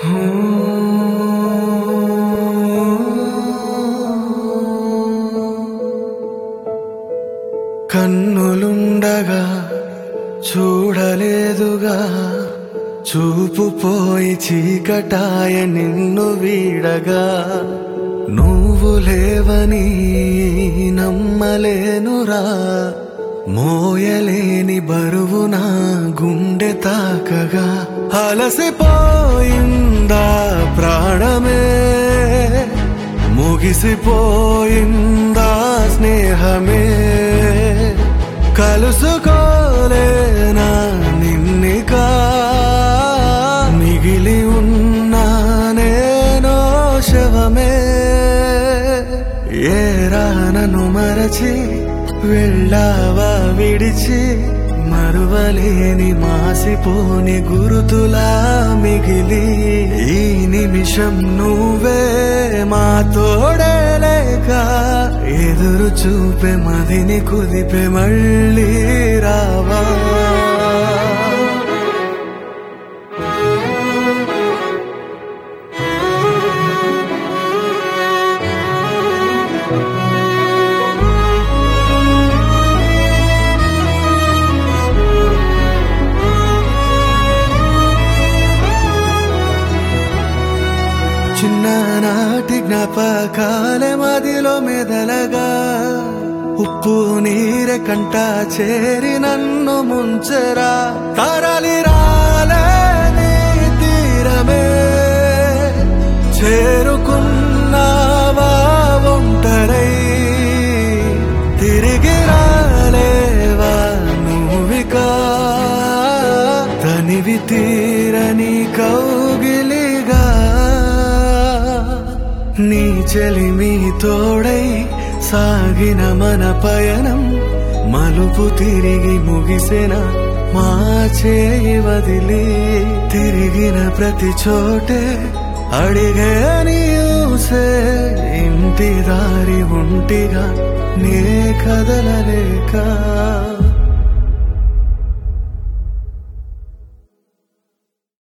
కన్నులుండగా చూడలేదుగా చూపు పోయి చీకటాయ నిన్ను వీడగా నువ్వు లేవని నమ్మలేనురా మోయలేని బరువు నా గుండె తాకగా అలసిపోయిందా ప్రాణమే ముగిసిపోయిందా స్నేహమే కలుసుకోలేనా నిన్నికా మిగిలి ఉన్నా నేనో శవమే ఏరా నన్ను మరచి వెళ్ళావా విడిచి మరువలేని మాసిపోని గురుతులా మిగిలి ఈ నిమిషం నువ్వే మా తోడే లేక ఎదురు చూపే మదిని కుదిపే మళ్ళీ రావా చిన్ననాటి జ్ఞాపకాలే మదిలో మెదలగా ఉప్పు నీరె కంట చేరి నన్ను ముంచరా తరలి రాలేని తీరమే చేరుకున్నావా ఒంటరై తిరిగి రాలేవా నువ్వికా తనివి తీరని కౌగిలిగా నీ చెలిమి తోడై సాగిన మన పయనం మలుపు తిరిగి ముగిసిన మా చేయి వదిలి తిరిగిన ప్రతి చోటే అడిగే నీసే ఇంటి దారి ఒంటిగా నే కదలలేక